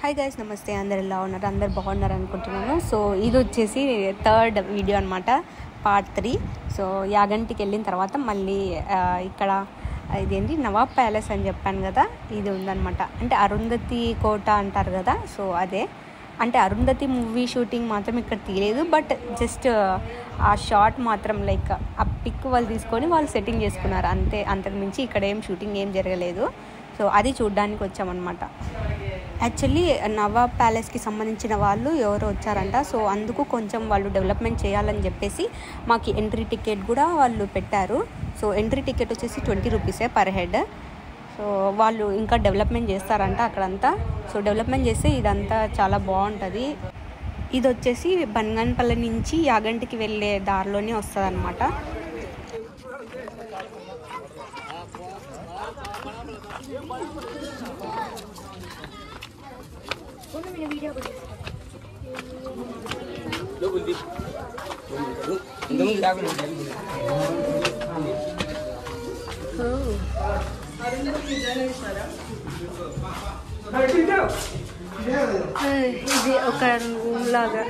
Hi guys నమస్తే అందరు ఎలా ఉన్నారు అందరు బాగున్నారు అనుకుంటున్నాను సో ఇది వచ్చేసి థర్డ్ వీడియో అనమాట పార్ట్ త్రీ సో యాగంటికి వెళ్ళిన తర్వాత మళ్ళీ ఆ, ఇక్కడ ఇదేంటి నవాబ్ ప్యాలెస్ అని చెప్పాను కదా ఇది ఉందన్నమాట అంటే అరుంధతి కోట అంటారు కదా సో అదే అంటే అరుంధతి మూవీ షూటింగ్ మాత్రం ఇక్కడ తీయలేదు బట్ జస్ట్ ఆ షార్ట్ మాత్రం లైక్ ఆ పిక్ వాళ్ళు తీసుకొని వాళ్ళు సెట్టింగ్ చేసుకున్నారు అంతే అంతకు మించి ఇక్కడ ఏం షూటింగ్ ఏం జరగలేదు సో అది చూడడానికి వచ్చామన్నమాట యాక్చువల్లీ నవాబ్ ప్యాలెస్కి సంబంధించిన వాళ్ళు ఎవరు వచ్చారంట సో అందుకు కొంచెం వాళ్ళు డెవలప్మెంట్ చేయాలని చెప్పేసి మాకు ఎంట్రీ టికెట్ కూడా వాళ్ళు పెట్టారు సో ఎంట్రీ టికెట్ వచ్చేసి twenty rupees per head so వాళ్ళు ఇంకా డెవలప్మెంట్ చేస్తారంట అక్కడంతా సో డెవలప్మెంట్ చేస్తే ఇదంతా చాలా బాగుంటుంది ఇది వచ్చేసి బన్గన్పల్లి నుంచి యాగంటికి వెళ్ళే దారిలోనే వస్తుంది అనమాట ఇది ఒక రూమ్ లాగా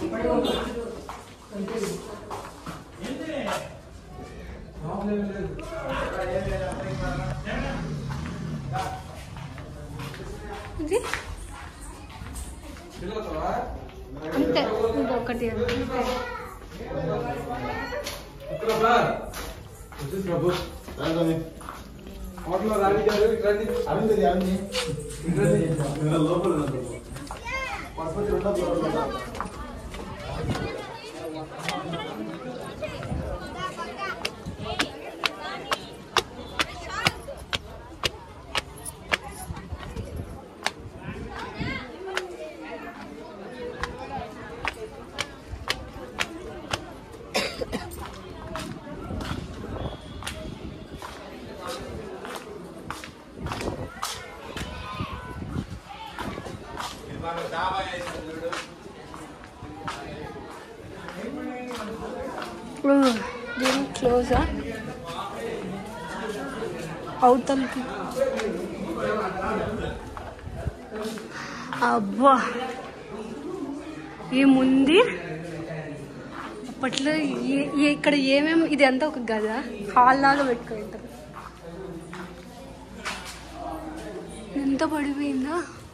ఇది అంతే ఇంకొకటి అంతే దీని క్లోజా అవతలకి అబ్బా ఏముంది అప్పట్లో ఏ- ఏ- ఇక్కడ ఏమేమి ఇది అంతా ఒక గద హాల్ లాగా పెట్టుకుంటారు ఎంత పడిపోయిందా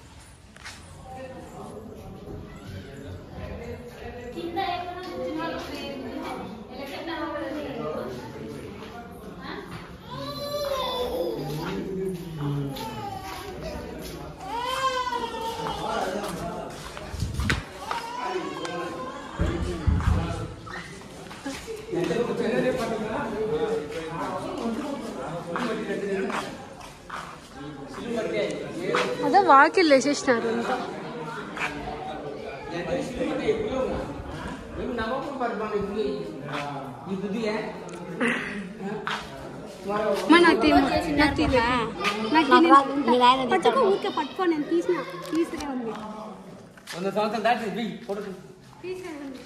అదే వాకిల్ వేసేసినారు అంతా మా నాకు తీ- నాకు తీ- నాకు తీ- పట్టుకో ఊరికే పట్టుకో నేను తీసిన తీసినే ఉంది వంద సంవత్సరం దాటి వెయ్యి ఫోటో తీసినే ఉంది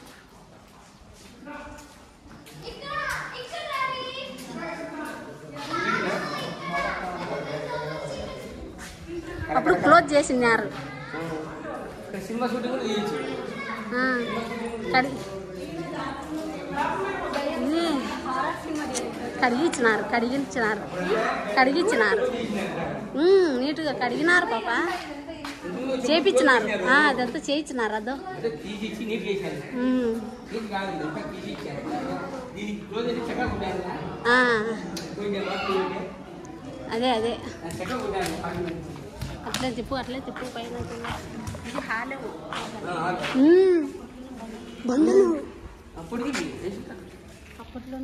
అప్పుడు క్లోజ్ చేసినారు సినిమా షూటింగ్ కూడా తీయచ్చు ఆ, కడి ఇది కడిగించినారు కడిగించినారు కడిగించినారు ఉమ్, నీట్గా కడిగినారు పాప చేపించినారు ఆ, అదంతా చేయించినారు అదో అదే తీసి ఇచ్చి నీట్ చేశాను ఉమ్, నీట్ కాదు ఇదంతా తీసి ఇచ్చాను దీనికి క్లోజ్ అయితే చెక్క కొట్టాను ఆ, కొంచెం వర్క్ ఉంటే అదే అదే ఆ చెక్క కొట్టాను అట్లే తిప్పు అట్లే తిప్పు పైన కింద. ఇది హాలు ఆ, ఆ. ఉమ్, బండలు అప్పటికి వేసుకుంటా. అప్పట్లో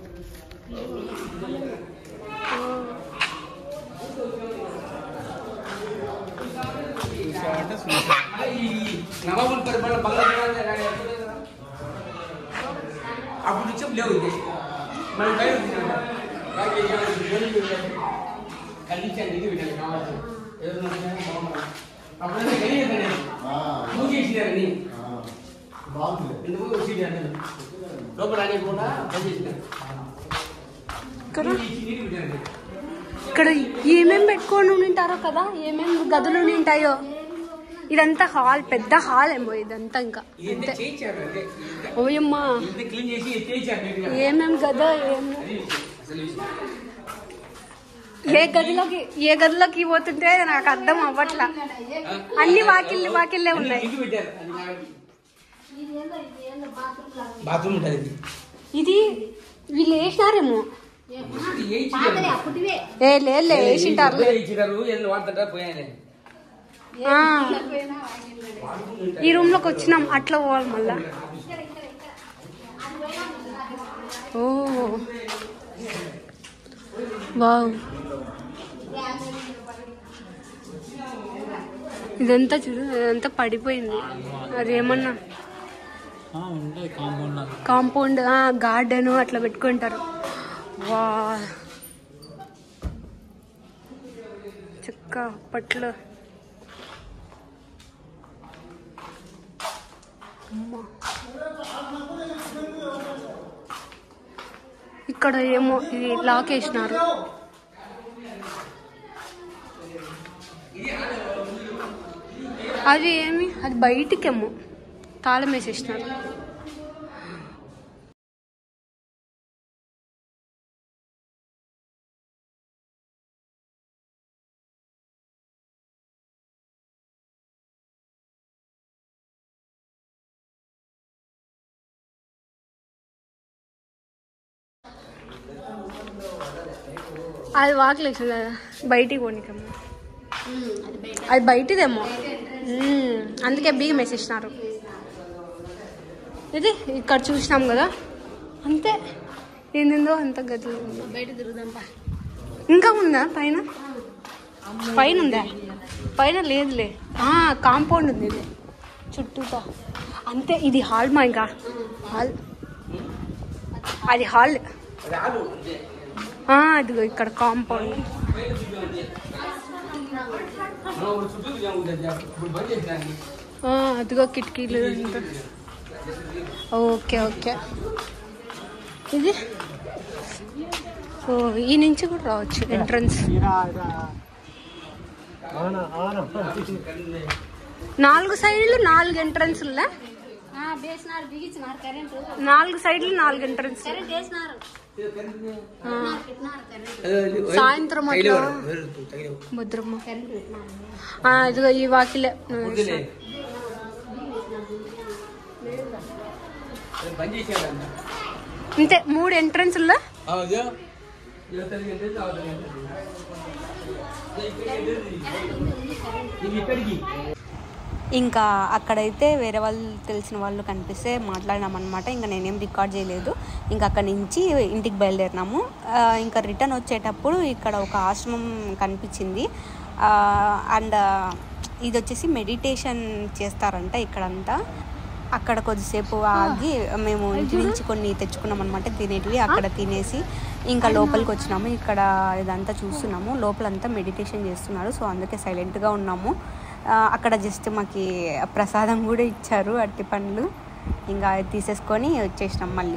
ఈ నవాబుల్ పరిపాలన బంగ్లా జనాలు ఎలా ఎప్పుడు కదా? అప్పుడు నుంచి లేవు ఇది మనం బయట కలిగించాను ఇది వీళ్ళకి కావాలి ఏదైనా ఉంటే బాగుంటుంది. అప్పుడైతే కలిగేది నేను మూవ్ చేసినారని ఎందుకు సీట్ అంటే లోపల రానియకుండా పని చేసినారు ఇక్కడ ఈ నీటి పెట్టారు ఇక్కడ ఏమేం పెట్టుకొని ఉంటారో కదా ఏమేం గదులు ఉంటాయో ఇదంతా హాల్ పెద్ద హాల్ ఏమో ఇదంతా ఇంకా ఇది ఎంత చేయించారు అంటే ఓయమ్మా ఇంత క్లీన్ చేసి చేయించారు నీట్గా. ఏమేం కదా ఏం అది విషయం, అసలు విషయం. ఏ గదిలోకి ఏ గదిలోకి పోతుంటే నాకు అర్థం అవ్వట్లా అన్ని వాకిళ్ళు వాకిళ్ళే అన్ని ఉన్నాయి ఇంటి పెట్టారు అది నాకు- బాత్రూమ్ ఉంటుంది ఇది. ఇది వీళ్ళు వేసినారేమో ఇది వేయించారు. ఏ లేదు వేసింటారు ఇద్దరు ఇచ్చినారు ఏదో వాడుతుంటారు పోయాలి ఆ. ఈ రూమ్ లోకి వచ్చినాం అట్లా పోవాలి మళ్ళా ఓ వావ్ ఇదంతా చూడు ఇదంతా పడిపోయింది అదేమన్నా ఉంటాయి కాంపౌండ్ కాంపౌండ్ గార్డెన్ అట్లా పెట్టుకుంటారు వా చెక్క అప్పట్లో అమ్మా. ఇక్కడ ఏమో ఇది లాక్ వేసినారు అది ఏమి అది బయటికేమో తాళం వేసేసినారు అది వాకలేదు కదా బయటికి పోనీకమ్మా అది బయటిదేమో మ్మ్. అందుకే బీగం వేసేసినారు ఇది ఇక్కడ చూసినాం కదా అంతే ఏందిందో అంత గదిలో ఉంది. బయట తిరుగుదాం పా ఇంకా ఉందా పైన పైన ఉందా పైన లేదులే ఆ, కాంపౌండ్ ఉంది ఇది చుట్టూతా అంతే ఇది హాల్ మా ఇంకా హాల్ అది హాల్ అది ఆలు అంతే. ఆ, అదిగో ఇక్కడ కాంపౌండ్ మనం ఒక చుట్టూ తిరిగాము ఉంటుంది. ఇప్పుడు బంద్ చేసినాను. ఆ, అదిగో కిటికీలు అంతా ఓకే ఓకే ఇది ఓ ఈ నుంచి కూడా రావచ్చు ఎంట్రన్స్ నాలుగు సైడ్లు నాలుగు ఎంట్రన్స్లే వేసినారు బిగించినారు కరెంటు నాలుగు సైడ్లు నాలుగు ఎంట్రన్స్ కరెంట్ వేసినారు పెట్టినారు కరెంట్ అది అది వైర్ సాయంత్రం తగిలే అట్లా వాడు. వైర్ తగిలే వాడు. భద్రమ్మ కరెంట్ పెట్టినారు ఆ, ఇదిగో ఈ వాకిలే వద్దులే. అది బంద్ చేసేయాలంట. అంతే మూడు ఎంట్రన్స్లో ఆ, అదే. ఇవతలకి ఎంట్రన్స్, అవతలకి ఎంట్రన్స్. ఇది ఇక్కడికి ఇంకా అక్కడైతే వేరే వాళ్ళు తెలిసిన వాళ్ళు కనిపిస్తే మాట్లాడినాం అనమాట ఇంకా నేనేం రికార్డ్ చేయలేదు ఇంకా అక్కడి నుంచి ఇంటికి బయలుదేరినాము ఆ, ఇంకా రిటర్న్ వచ్చేటప్పుడు ఇక్కడ ఒక ఆశ్రమం కనిపించింది అండ్ ఇది వచ్చేసి మెడిటేషన్ చేస్తారంట ఇక్కడంతా అక్కడ కొద్దిసేపు ఆగి మేము ఇంటి నుంచి కొన్ని తెచ్చుకున్నాం అనమాట తినేటివి అక్కడ తినేసి ఇంకా లోపలికి వచ్చినాము ఇక్కడ ఇదంతా చూస్తున్నాము లోపలంతా మెడిటేషన్ చేస్తున్నారు సో అందుకే సైలెంట్గా ఉన్నాము ఆ, అక్కడ జస్ట్ మాకి ప్రసాదం కూడా ఇచ్చారు అట్టి పండ్లు ఇంకా అది తీసేసుకొని వచ్చేసినాం మళ్ళీ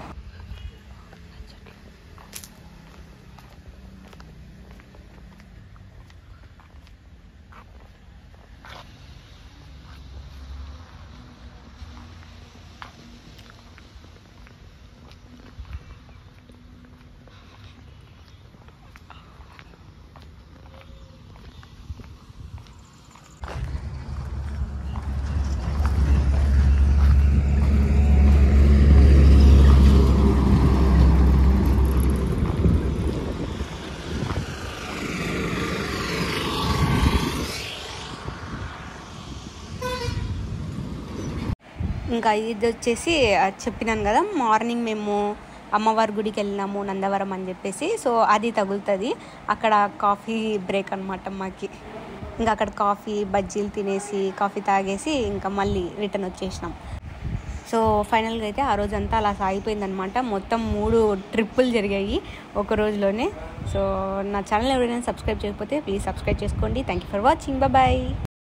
ఇంకా ఇది వచ్చేసి ఆ, చెప్పినాను కదా మార్నింగ్ మేము అమ్మవారి గుడికి వెళ్ళినాము నందవరం అని చెప్పేసి సో అది తగులుతుంది అక్కడ కాఫీ బ్రేక్ అనమాట మాకి ఇంకా అక్కడ కాఫీ బజ్జీలు తినేసి కాఫీ తాగేసి ఇంకా మళ్ళీ రిటర్న్ వచ్చేసినాం సో ఫైనల్గా అయితే ఆ రోజంతా అలా సాగిపోయిందనమాట మొత్తం మూడు ట్రిప్పులు జరిగాయి ఒక రోజులోనే సో నా ఛానల్ ఎవరైనా సబ్స్క్రైబ్ చేయకపోతే ప్లీజ్ సబ్స్క్రైబ్ చేసుకోండి thank you for watching bye